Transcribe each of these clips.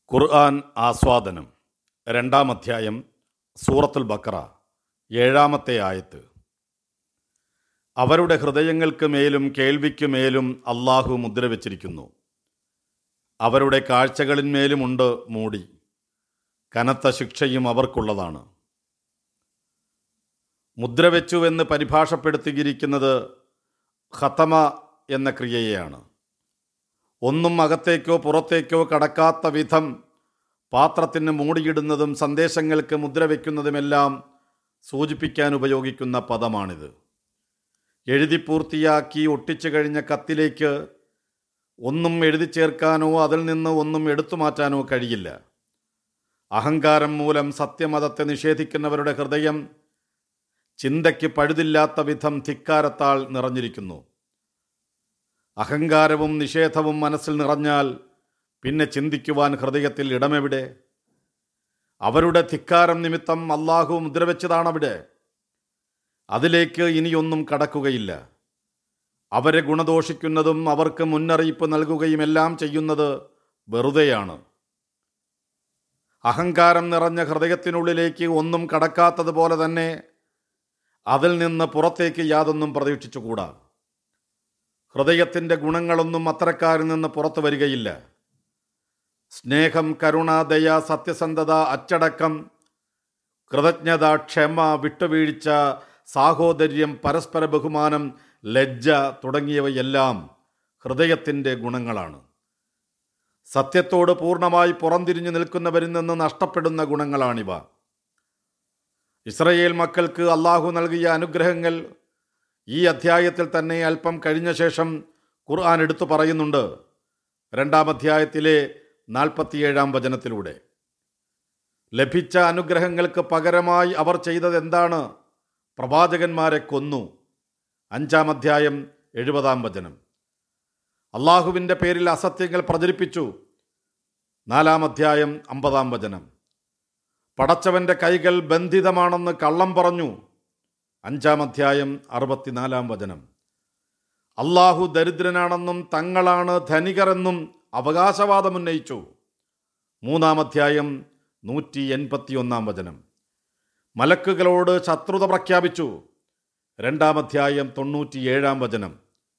ഖുർആൻ ആസ്വാദനം രണ്ടാം അധ്യായം സൂറത്തുൽ ബക്ര ഏഴാമത്തെ ആയത്ത് അവരുടെ ഹൃദയങ്ങൾക്ക് മേലും കേൾവിക്ക് മേലും അള്ളാഹു മുദ്ര വച്ചിരിക്കുന്നു അവരുടെ കാഴ്ചകളിന്മേലുമുണ്ട് മൂടി കനത്ത ശിക്ഷയും അവർക്കുള്ളതാണ് മുദ്ര വെച്ചുവെന്ന് പരിഭാഷപ്പെടുത്തിയിരിക്കുന്നത് ഖത്തമ എന്ന ക്രിയയെയാണ് ഒന്നും അകത്തേക്കോ പുറത്തേക്കോ കടക്കാത്ത വിധം പാത്രത്തിന് മൂടിയിടുന്നതും സന്ദേശങ്ങൾക്ക് മുദ്ര വയ്ക്കുന്നതുമെല്ലാം സൂചിപ്പിക്കാൻ ഉപയോഗിക്കുന്ന പദമാണിത് എഴുതി പൂർത്തിയാക്കി ഒട്ടിച്ചു കഴിഞ്ഞ കത്തിലേക്ക് ഒന്നും എഴുതി ചേർക്കാനോ അതിൽ നിന്ന് ഒന്നും എടുത്തു മാറ്റാനോ കഴിയില്ല അഹങ്കാരം മൂലം സത്യമതത്തെ നിഷേധിക്കുന്നവരുടെ ഹൃദയം ചിന്തയ്ക്ക് പഴുതില്ലാത്ത വിധം ധിക്കാരത്താൽ നിറഞ്ഞിരിക്കുന്നു അഹങ്കാരവും നിഷേധവും മനസ്സിൽ നിറഞ്ഞാൽ പിന്നെ ചിന്തിക്കുവാൻ ഹൃദയത്തിൽ ഇടമെവിടെ അവരുടെ ധിക്കാരം നിമിത്തം അള്ളാഹു മുദ്രവെച്ചതാണവിടെ അതിലേക്ക് ഇനിയൊന്നും കടക്കുകയില്ല അവരെ ഗുണദോഷിക്കുന്നതും അവർക്ക് മുന്നറിയിപ്പ് നൽകുകയും എല്ലാം ചെയ്യുന്നത് വെറുതെയാണ് അഹങ്കാരം നിറഞ്ഞ ഹൃദയത്തിനുള്ളിലേക്ക് ഒന്നും കടക്കാത്തതുപോലെ തന്നെ അതിൽ നിന്ന് പുറത്തേക്ക് യാതൊന്നും പ്രതീക്ഷിച്ചുകൂടാ ഹൃദയത്തിൻ്റെ ഗുണങ്ങളൊന്നും അത്തരക്കാരിൽ നിന്ന് പുറത്തു വരികയില്ല സ്നേഹം കരുണ ദയ സത്യസന്ധത അച്ചടക്കം കൃതജ്ഞത ക്ഷമ വിട്ടുവീഴ്ച സാഹോദര്യം പരസ്പര ബഹുമാനം ലജ്ജ തുടങ്ങിയവയെല്ലാം ഹൃദയത്തിൻ്റെ ഗുണങ്ങളാണ് സത്യത്തോട് പൂർണ്ണമായി പുറംതിരിഞ്ഞു നിൽക്കുന്നവരിൽ നിന്ന് നഷ്ടപ്പെടുന്ന ഗുണങ്ങളാണിവ ഇസ്രയേൽ മക്കൾക്ക് അള്ളാഹു നൽകിയ അനുഗ്രഹങ്ങൾ ഈ അധ്യായത്തിൽ തന്നെ അല്പം കഴിഞ്ഞ ശേഷം ഖുർആൻ എടുത്തു പറയുന്നുണ്ട് രണ്ടാം അധ്യായത്തിലെ നാൽപ്പത്തിയേഴാം വചനത്തിലൂടെ ലഭിച്ച അനുഗ്രഹങ്ങൾക്ക് പകരമായി അവർ ചെയ്തത് എന്താണ് പ്രവാചകന്മാരെ കൊന്നു അഞ്ചാം അധ്യായം എഴുപതാം വചനം അള്ളാഹുവിൻ്റെ പേരിൽ അസത്യങ്ങൾ പ്രചരിപ്പിച്ചു നാലാം അധ്യായം അമ്പതാം വചനം പടച്ചവൻ്റെ കൈകൾ ബന്ധിതമാണെന്ന് കള്ളം പറഞ്ഞു അഞ്ചാം അധ്യായം അറുപത്തിനാലാം വചനം അള്ളാഹു ദരിദ്രനാണെന്നും തങ്ങളാണ് ധനികരെന്നും അവകാശവാദം ഉന്നയിച്ചു മൂന്നാം അധ്യായം നൂറ്റി എൺപത്തിയൊന്നാം വചനം മലക്കുകളോട് ശത്രുത പ്രഖ്യാപിച്ചു രണ്ടാം അധ്യായം തൊണ്ണൂറ്റിയേഴാം വചനം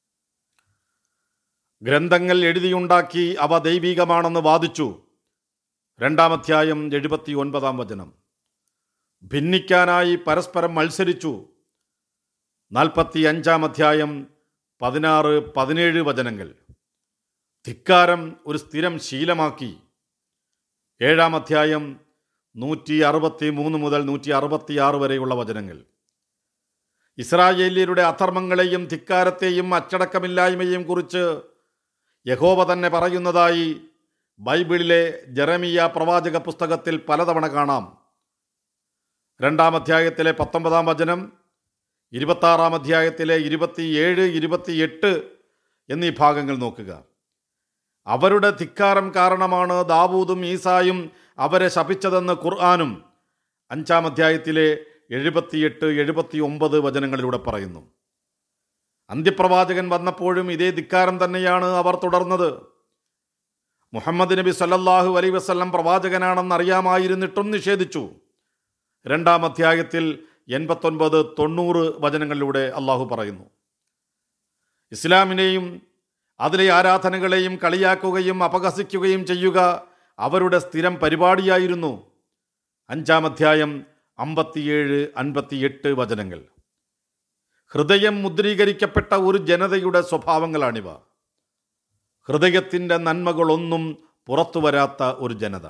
ഗ്രന്ഥങ്ങൾ എഴുതിയുണ്ടാക്കി അവ ദൈവികമാണെന്ന് വാദിച്ചു രണ്ടാം അധ്യായം എഴുപത്തി ഒൻപതാം വചനം ഭിന്നിക്കാനായി പരസ്പരം മത്സരിച്ചു നാൽപ്പത്തി അഞ്ചാം അധ്യായം പതിനാറ് പതിനേഴ് വചനങ്ങൾ ധിക്കാരം ഒരു സ്ഥിരം ശീലമാക്കി ഏഴാം അധ്യായം നൂറ്റി അറുപത്തി മൂന്ന് മുതൽ നൂറ്റി അറുപത്തിയാറ് വരെയുള്ള വചനങ്ങൾ ഇസ്രായേലിയരുടെ അധർമ്മങ്ങളെയും ധിക്കാരത്തെയും അച്ചടക്കമില്ലായ്മയെയും കുറിച്ച് യഹോവ തന്നെ പറയുന്നതായി ബൈബിളിലെ ജെറമിയ പ്രവാചക പുസ്തകത്തിൽ പലതവണ കാണാം രണ്ടാം അധ്യായത്തിലെ പത്തൊമ്പതാം വചനം ഇരുപത്താറാം അധ്യായത്തിലെ ഇരുപത്തിയേഴ് ഇരുപത്തിയെട്ട് എന്നീ ഭാഗങ്ങൾ നോക്കുക അവരുടെ ധിക്കാരം കാരണമാണ് ദാവൂദും ഈസായും അവരെ ശപിച്ചതെന്ന് ഖുർആാനും അഞ്ചാം അധ്യായത്തിലെ എഴുപത്തിയെട്ട് എഴുപത്തി ഒമ്പത് വചനങ്ങളിലൂടെ പറയുന്നു അന്ത്യപ്രവാചകൻ വന്നപ്പോഴും ഇതേ ധിക്കാരം തന്നെയാണ് അവർ തുടർന്നത് മുഹമ്മദ് നബി സല്ലല്ലാഹു അലൈ വസ്ലം പ്രവാചകനാണെന്ന് അറിയാമായിരുന്നിട്ടും നിഷേധിച്ചു രണ്ടാം അധ്യായത്തിൽ എൺപത്തൊൻപത് തൊണ്ണൂറ് വചനങ്ങളിലൂടെ അള്ളാഹു പറയുന്നു ഇസ്ലാമിനെയും അതിലെ ആരാധനകളെയും കളിയാക്കുകയും അപഹസിക്കുകയും ചെയ്യുക അവരുടെ സ്ഥിരം പരിപാടിയായിരുന്നു അഞ്ചാം അധ്യായം അമ്പത്തിയേഴ് അൻപത്തിയെട്ട് വചനങ്ങൾ ഹൃദയം മുദ്രീകരിക്കപ്പെട്ട ഒരു ജനതയുടെ സ്വഭാവങ്ങളാണിവ ഹൃദയത്തിൻ്റെ നന്മകളൊന്നും പുറത്തു വരാത്ത ഒരു ജനത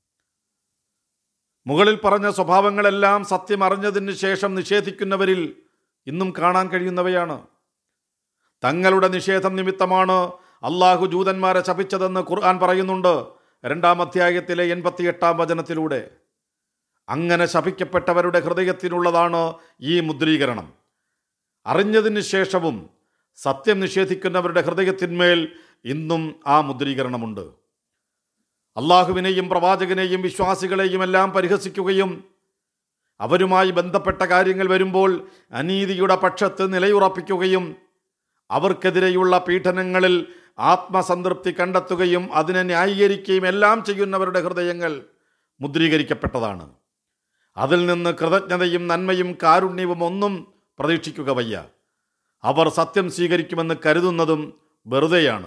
മുകളിൽ പറഞ്ഞ സ്വഭാവങ്ങളെല്ലാം സത്യം അറിഞ്ഞതിന് ശേഷം നിഷേധിക്കുന്നവരിൽ ഇന്നും കാണാൻ കഴിയുന്നവയാണ് തങ്ങളുടെ നിഷേധം നിമിത്തമാണ് അള്ളാഹു ജൂതന്മാരെ ശപിച്ചതെന്ന് ഖുർആൻ പറയുന്നുണ്ട് രണ്ടാം അധ്യായത്തിലെ എൺപത്തിയെട്ടാം വചനത്തിലൂടെ അങ്ങനെ ശപിക്കപ്പെട്ടവരുടെ ഹൃദയത്തിനുള്ളതാണ് ഈ മുദ്രീകരണം അറിഞ്ഞതിന് ശേഷവും സത്യം നിഷേധിക്കുന്നവരുടെ ഹൃദയത്തിന്മേൽ ഇന്നും ആ മുദ്രീകരണമുണ്ട് അള്ളാഹുവിനെയും പ്രവാചകനെയും വിശ്വാസികളെയും എല്ലാം പരിഹസിക്കുകയും അവരുമായി ബന്ധപ്പെട്ട കാര്യങ്ങൾ വരുമ്പോൾ അനീതിയുടെ പക്ഷത്ത് നിലയുറപ്പിക്കുകയും അവർക്കെതിരെയുള്ള പീഡനങ്ങളിൽ ആത്മസംതൃപ്തി കണ്ടെത്തുകയും അതിനെ ന്യായീകരിക്കുകയും എല്ലാം ചെയ്യുന്നവരുടെ ഹൃദയങ്ങൾ മുദ്രീകരിക്കപ്പെട്ടതാണ് അതിൽ നിന്ന് കൃതജ്ഞതയും നന്മയും കാരുണ്യവും ഒന്നും പ്രതീക്ഷിക്കുക വയ്യ അവർ സത്യം സ്വീകരിക്കുമെന്ന് കരുതുന്നതും വെറുതെയാണ്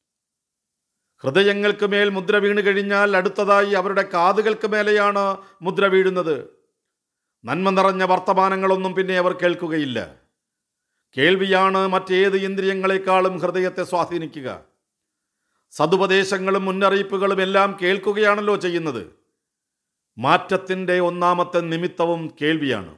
ഹൃദയങ്ങൾക്ക് മേൽ മുദ്ര വീണ് കഴിഞ്ഞാൽ അടുത്തതായി അവരുടെ കാതുകൾക്ക് മേലെയാണ് മുദ്ര വീഴുന്നത് നന്മ നിറഞ്ഞ വർത്തമാനങ്ങളൊന്നും പിന്നെ അവർ കേൾക്കുകയില്ല കേൾവിയാണ് മറ്റേത് ഇന്ദ്രിയങ്ങളെക്കാളും ഹൃദയത്തെ സ്വാധീനിക്കുക സതുപദേശങ്ങളും മുന്നറിയിപ്പുകളും എല്ലാം കേൾക്കുകയാണല്ലോ ചെയ്യുന്നത് മാറ്റത്തിൻ്റെ ഒന്നാമത്തെ നിമിത്തവും കേൾവിയാണ്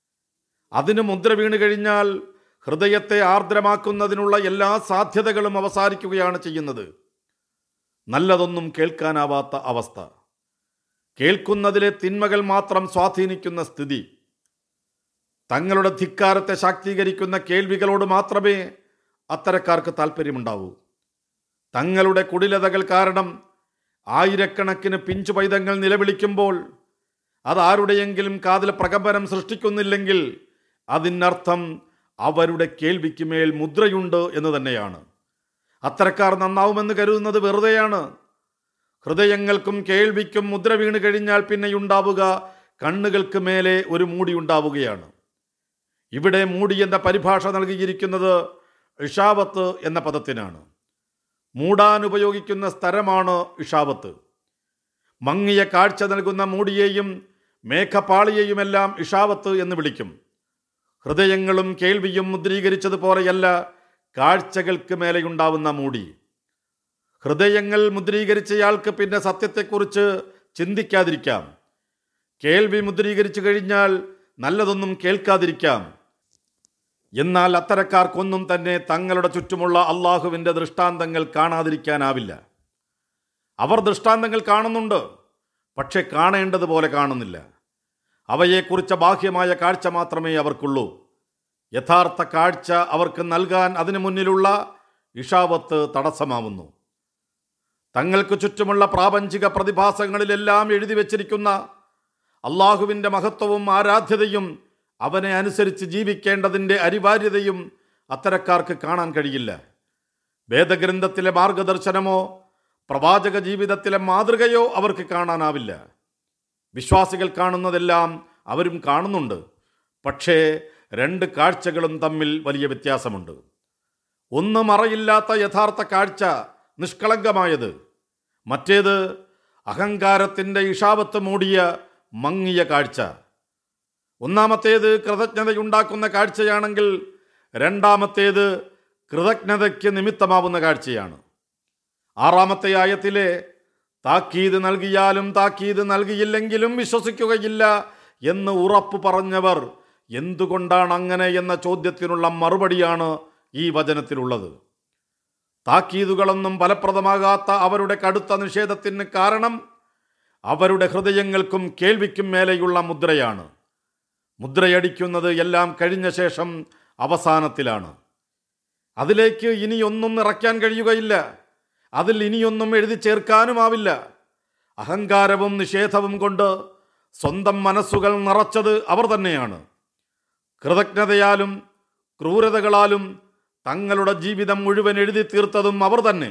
അതിന് മുദ്ര വീണ് കഴിഞ്ഞാൽ ഹൃദയത്തെ ആർദ്രമാക്കുന്നതിനുള്ള എല്ലാ സാധ്യതകളും അവസാനിക്കുകയാണ് ചെയ്യുന്നത് നല്ലതൊന്നും കേൾക്കാനാവാത്ത അവസ്ഥ കേൾക്കുന്നതിലെ തിന്മകൾ മാത്രം സ്വാധീനിക്കുന്ന സ്ഥിതി തങ്ങളുടെ ധിക്കാരത്തെ ശാക്തീകരിക്കുന്ന കേൾവികളോട് മാത്രമേ അത്തരക്കാർക്ക് താല്പര്യമുണ്ടാവൂ തങ്ങളുടെ കുടിലതകൾ കാരണം ആയിരക്കണക്കിന് പിഞ്ചു പൈതങ്ങൾ നിലവിളിക്കുമ്പോൾ അതാരുടെയെങ്കിലും കാതിൽ പ്രകമ്പനം സൃഷ്ടിക്കുന്നില്ലെങ്കിൽ അതിനർത്ഥം അവരുടെ കേൾവിക്ക് മേൽ മുദ്രയുണ്ട് എന്ന് തന്നെയാണ് അത്തരക്കാർ നന്നാവുമെന്ന് കരുതുന്നത് വെറുതെയാണ് ഹൃദയങ്ങൾക്കും കേൾവിക്കും മുദ്ര വീണ് കഴിഞ്ഞാൽ പിന്നെയുണ്ടാവുക കണ്ണുകൾക്ക് മേലെ ഒരു മൂടി ഉണ്ടാവുകയാണ് ഇവിടെ മൂടി എന്ന പരിഭാഷ നൽകിയിരിക്കുന്നത് ഇഷാവത്ത് എന്ന പദത്തിനാണ് മൂടാൻ ഉപയോഗിക്കുന്ന സ്ഥലമാണ് ഇഷാവത്ത് മങ്ങിയ കാഴ്ച നൽകുന്ന മൂടിയെയും മേഘപ്പാളിയെയുമെല്ലാം ഇഷാവത്ത് എന്ന് വിളിക്കും ഹൃദയങ്ങളും കേൾവിയും മുദ്രീകരിച്ചതുപോലെയല്ല കാഴ്ചകൾക്ക് മേലെയുണ്ടാവുന്ന മൂടി ഹൃദയങ്ങൾ മുദ്രീകരിച്ചയാൾക്ക് പിന്നെ സത്യത്തെക്കുറിച്ച് ചിന്തിക്കാതിരിക്കാം കേൾവി മുദ്രീകരിച്ചു കഴിഞ്ഞാൽ നല്ലതൊന്നും കേൾക്കാതിരിക്കാം എന്നാൽ അത്തരക്കാർക്കൊന്നും തന്നെ തങ്ങളുടെ ചുറ്റുമുള്ള അള്ളാഹുവിൻ്റെ ദൃഷ്ടാന്തങ്ങൾ കാണാതിരിക്കാനാവില്ല അവർ ദൃഷ്ടാന്തങ്ങൾ കാണുന്നുണ്ട് പക്ഷെ കാണേണ്ടതുപോലെ കാണുന്നില്ല അവയെക്കുറിച്ച ബാഹ്യമായ കാഴ്ച മാത്രമേ അവർക്കുള്ളൂ യഥാർത്ഥ കാഴ്ച അവർക്ക് നൽകാൻ അതിനു മുന്നിലുള്ള ഇഷാവത്ത് തടസ്സമാവുന്നു തങ്ങൾക്ക് ചുറ്റുമുള്ള പ്രാപഞ്ചിക പ്രതിഭാസങ്ങളിലെല്ലാം എഴുതി വച്ചിരിക്കുന്ന അള്ളാഹുവിൻ്റെ മഹത്വവും ആരാധ്യതയും അവനെ അനുസരിച്ച് ജീവിക്കേണ്ടതിൻ്റെ അനിവാര്യതയും അത്തരക്കാർക്ക് കാണാൻ കഴിയില്ല വേദഗ്രന്ഥത്തിലെ മാർഗദർശനമോ പ്രവാചക ജീവിതത്തിലെ മാതൃകയോ അവർക്ക് കാണാനാവില്ല വിശ്വാസികൾ കാണുന്നതെല്ലാം അവരും കാണുന്നുണ്ട് പക്ഷേ രണ്ട് കാഴ്ചകളും തമ്മിൽ വലിയ വ്യത്യാസമുണ്ട് ഒന്ന് മറയില്ലാത്ത യഥാർത്ഥ കാഴ്ച നിഷ്കളങ്കമായത് മറ്റേത് അഹങ്കാരത്തിൻ്റെ ഇഷാവത്ത് മൂടിയ മങ്ങിയ കാഴ്ച ഒന്നാമത്തേത് കൃതജ്ഞതയുണ്ടാക്കുന്ന കാഴ്ചയാണെങ്കിൽ രണ്ടാമത്തേത് കൃതജ്ഞതയ്ക്ക് നിമിത്തമാവുന്ന കാഴ്ചയാണ് ആറാമത്തെ ആയത്തിലെ താക്കീത് നൽകിയാലും താക്കീത് നൽകിയില്ലെങ്കിലും വിശ്വസിക്കുകയില്ല എന്ന് ഉറപ്പ് പറഞ്ഞവർ എന്തുകൊണ്ടാണ് അങ്ങനെ എന്ന ചോദ്യത്തിനുള്ള മറുപടിയാണ് ഈ വചനത്തിലുള്ളത് താക്കീതുകളൊന്നും ഫലപ്രദമാകാത്ത അവരുടെ കടുത്ത നിഷേധത്തിന് കാരണം അവരുടെ ഹൃദയങ്ങൾക്കും കേൾവിക്കും മേലെയുള്ള മുദ്രയാണ് മുദ്രയടിക്കുന്നത് എല്ലാം കഴിഞ്ഞ ശേഷം അവസാനത്തിലാണ് അതിലേക്ക് ഇനിയൊന്നും നിറയ്ക്കാൻ കഴിയുകയില്ല അതിൽ ഇനിയൊന്നും എഴുതി ചേർക്കാനുമാവില്ല അഹങ്കാരവും നിഷേധവും കൊണ്ട് സ്വന്തം മനസ്സുകൾ നിറച്ചത് അവർ തന്നെയാണ് കൃതജ്ഞതയാലും ക്രൂരതകളാലും തങ്ങളുടെ ജീവിതം മുഴുവൻ എഴുതി തീർത്തതും അവർ തന്നെ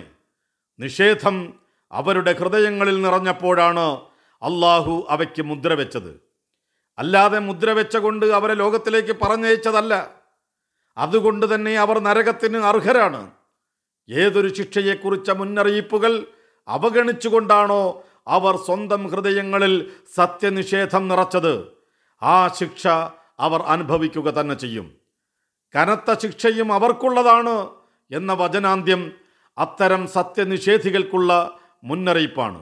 നിഷേധം അവരുടെ ഹൃദയങ്ങളിൽ നിറഞ്ഞപ്പോഴാണ് അള്ളാഹു അവയ്ക്ക് മുദ്ര വെച്ചത് അല്ലാതെ മുദ്ര വെച്ച കൊണ്ട് അവരെ ലോകത്തിലേക്ക് പറഞ്ഞയച്ചതല്ല അതുകൊണ്ട് തന്നെ അവർ നരകത്തിന് അർഹരാണ് ഏതൊരു ശിക്ഷയെക്കുറിച്ച മുന്നറിയിപ്പുകൾ അവഗണിച്ചുകൊണ്ടാണോ അവർ സ്വന്തം ഹൃദയങ്ങളിൽ സത്യനിഷേധം നിറച്ചത് ആ ശിക്ഷ അവർ അനുഭവിക്കുക തന്നെ ചെയ്യും കനത്ത ശിക്ഷയും അവർക്കുള്ളതാണ് എന്ന വചനാന്ത്യം അത്തരം സത്യനിഷേധികൾക്കുള്ള മുന്നറിയിപ്പാണ്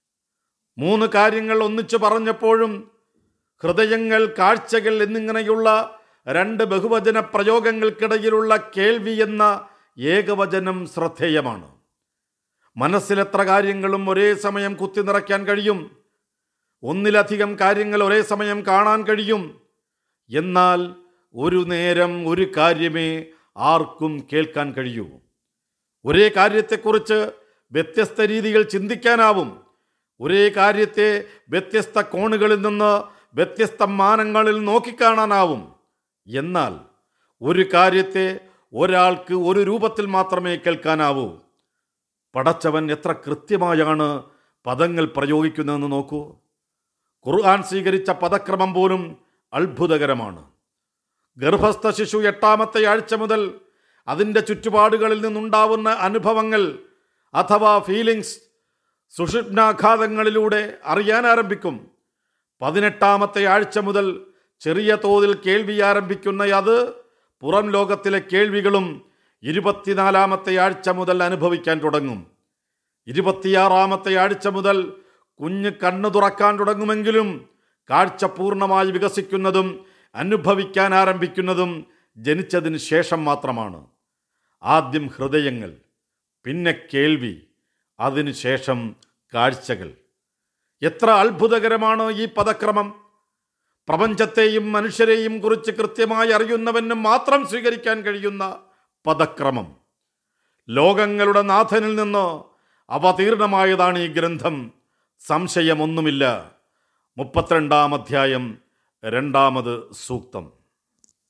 മൂന്ന് കാര്യങ്ങൾ ഒന്നിച്ചു പറഞ്ഞപ്പോഴും ഹൃദയങ്ങൾ കാഴ്ചകൾ എന്നിങ്ങനെയുള്ള രണ്ട് ബഹുവചന പ്രയോഗങ്ങൾക്കിടയിലുള്ള കേൾവി എന്ന ഏകവചനം ശ്രദ്ധേയമാണ് മനസ്സിലെത്ര കാര്യങ്ങളും ഒരേ സമയം കുത്തി നിറയ്ക്കാൻ കഴിയും ഒന്നിലധികം കാര്യങ്ങൾ ഒരേ സമയം കാണാൻ കഴിയും എന്നാൽ ഒരു നേരം ഒരു കാര്യമേ ആർക്കും കേൾക്കാൻ കഴിയൂ ഒരേ കാര്യത്തെക്കുറിച്ച് വ്യത്യസ്ത രീതികൾ ചിന്തിക്കാനാവും ഒരേ കാര്യത്തെ വ്യത്യസ്ത കോണുകളിൽ നിന്ന് വ്യത്യസ്ത മാനങ്ങളിൽ നോക്കിക്കാണാനാവും എന്നാൽ ഒരു കാര്യത്തെ ഒരാൾക്ക് ഒരു രൂപത്തിൽ മാത്രമേ കേൾക്കാനാവൂ പടച്ചവൻ എത്ര കൃത്യമായാണ് പദങ്ങൾ പ്രയോഗിക്കുന്നതെന്ന് നോക്കൂ ഖുർആൻ സ്വീകരിച്ച പദക്രമം പോലും അത്ഭുതകരമാണ് ഗർഭസ്ഥ ശിശു എട്ടാമത്തെ ആഴ്ച മുതൽ അതിൻ്റെ ചുറ്റുപാടുകളിൽ നിന്നുണ്ടാവുന്ന അനുഭവങ്ങൾ അഥവാ ഫീലിങ്സ് സുഷുപ്നാഘാതങ്ങളിലൂടെ അറിയാൻ ആരംഭിക്കും പതിനെട്ടാമത്തെ ആഴ്ച മുതൽ ചെറിയ തോതിൽ കേൾവി ആരംഭിക്കുന്ന അത് പുറം ലോകത്തിലെ കേൾവികളും ഇരുപത്തിനാലാമത്തെ ആഴ്ച മുതൽ അനുഭവിക്കാൻ തുടങ്ങും ഇരുപത്തിയാറാമത്തെ ആഴ്ച മുതൽ കുഞ്ഞ് കണ്ണു തുറക്കാൻ തുടങ്ങുമെങ്കിലും കാഴ്ച പൂർണ്ണമായി വികസിക്കുന്നതും അനുഭവിക്കാൻ ആരംഭിക്കുന്നതും ജനിച്ചതിന് ശേഷം മാത്രമാണ് ആദ്യം ഹൃദയങ്ങൾ പിന്നെ കേൾവി അതിനുശേഷം കാഴ്ചകൾ എത്ര അത്ഭുതകരമാണ് ഈ പദക്രമം പ്രപഞ്ചത്തെയും മനുഷ്യരെയും കുറിച്ച് കൃത്യമായി അറിയുന്നവന് മാത്രം സ്വീകരിക്കാൻ കഴിയുന്ന പദക്രമം ലോകങ്ങളുടെ നാഥനിൽ നിന്ന് അവതീർണമായതാണ് ഈ ഗ്രന്ഥം സംശയമൊന്നുമില്ല മുപ്പത്തിരണ്ടാം അധ്യായം രണ്ടാമത് സൂക്തം